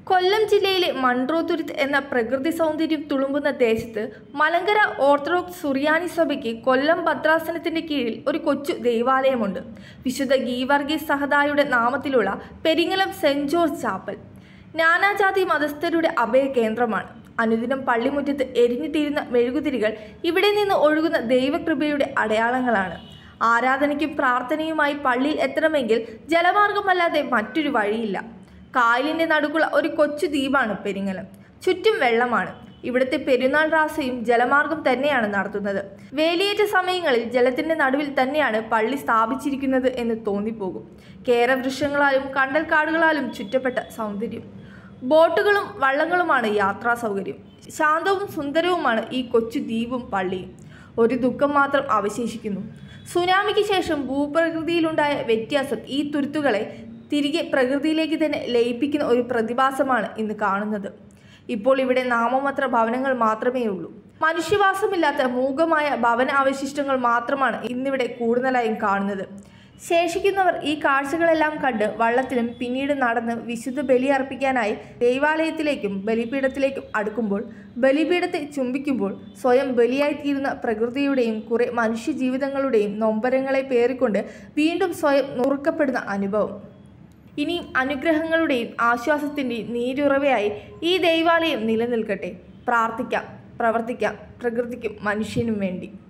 കൊല്ലം ജില്ലയിലെ മൺട്രോതുരുത്ത് എന്ന പ്രകൃതി സൗന്ദര്യം തുളുമ്പുന്ന ദേശത്ത് മലങ്കര ഓർത്തഡോക്സ് സുറിയാനി സഭയ്ക്ക് കൊല്ലം ഭദ്രാസനത്തിന്റെ കീഴിൽ ഒരു കൊച്ചു ദൈവാലയമുണ്ട് വിശുദ്ധ ഗീവർഗീസ് സഹദായുടെ നാമത്തിലുള്ള പെരിങ്ങലം സെന്റ് ജോർജ് ചാപ്പൽ നാനാജാതി മതസ്ഥരുടെ അഭയ കേന്ദ്രമാണ് അനുദിനം പള്ളിമുറ്റത്ത് എരിഞ്ഞുതീരുന്ന മെഴുകുതിരികൾ ഇവിടെ നിന്ന് ഒഴുകുന്ന ദൈവകൃപയുടെ അടയാളങ്ങളാണ് ആരാധനയ്ക്കും പ്രാർത്ഥനയുമായി പള്ളിയിൽ എത്തണമെങ്കിൽ ജലമാർഗമല്ലാതെ മറ്റൊരു വഴിയില്ല കായലിന്റെ നടുക്കുള്ള ഒരു കൊച്ചു ദ്വീപാണ് പെരിങ്ങലം ചുറ്റും വെള്ളമാണ് ഇവിടുത്തെ പെരുന്നാൾ റാസയും ജലമാർഗം തന്നെയാണ് നടത്തുന്നത് വേലിയേറ്റ സമയങ്ങളിൽ ജലത്തിന്റെ നടുവിൽ തന്നെയാണ് പള്ളി സ്ഥാപിച്ചിരിക്കുന്നത് എന്ന് തോന്നിപ്പോകും കേരവൃക്ഷങ്ങളാലും കണ്ടൽക്കാടുകളാലും ചുറ്റപ്പെട്ട സൗന്ദര്യം ബോട്ടുകളും വള്ളങ്ങളുമാണ് യാത്രാ സൗകര്യം ശാന്തവും സുന്ദരവുമാണ് ഈ കൊച്ചു ദ്വീപും പള്ളിയും ഒരു ദുഃഖം മാത്രം അവശേഷിക്കുന്നു സുനാമിക്ക് ശേഷം ഭൂപ്രകൃതിയിലുണ്ടായ വ്യത്യാസം ഈ തുരുത്തുകളെ തിരികെ പ്രകൃതിയിലേക്ക് തന്നെ ലയിപ്പിക്കുന്ന ഒരു പ്രതിഭാസമാണ് ഇന്ന് കാണുന്നത് ഇപ്പോൾ ഇവിടെ നാമമാത്ര ഭവനങ്ങൾ മാത്രമേ ഉള്ളൂ മനുഷ്യവാസമില്ലാത്ത മൂകമായ ഭവന അവശിഷ്ടങ്ങൾ മാത്രമാണ് ഇന്നിവിടെ കൂടുതലായും കാണുന്നത് ശേഷിക്കുന്നവർ ഈ കാഴ്ചകളെല്ലാം കണ്ട് വള്ളത്തിലും പിന്നീട് നടന്ന് വിശുദ്ധ ബലി അർപ്പിക്കാനായി ദൈവാലയത്തിലേക്കും ബലിപീഠത്തിലേക്കും അടുക്കുമ്പോൾ ബലിപീഠത്തെ ചുംബിക്കുമ്പോൾ സ്വയം ബലിയായിത്തീരുന്ന പ്രകൃതിയുടെയും കുറെ മനുഷ്യജീവിതങ്ങളുടെയും നൊമ്പരങ്ങളെ പേറിക്കൊണ്ട് വീണ്ടും സ്വയം നുറുക്കപ്പെടുന്ന അനുഭവം ഇനിയും അനുഗ്രഹങ്ങളുടെയും ആശ്വാസത്തിൻ്റെയും നീരുറവയായി ഈ ദൈവാലയം നിലനിൽക്കട്ടെ പ്രാർത്ഥിക്കാം പ്രവർത്തിക്കാം പ്രകൃതിക്കും മനുഷ്യനും വേണ്ടി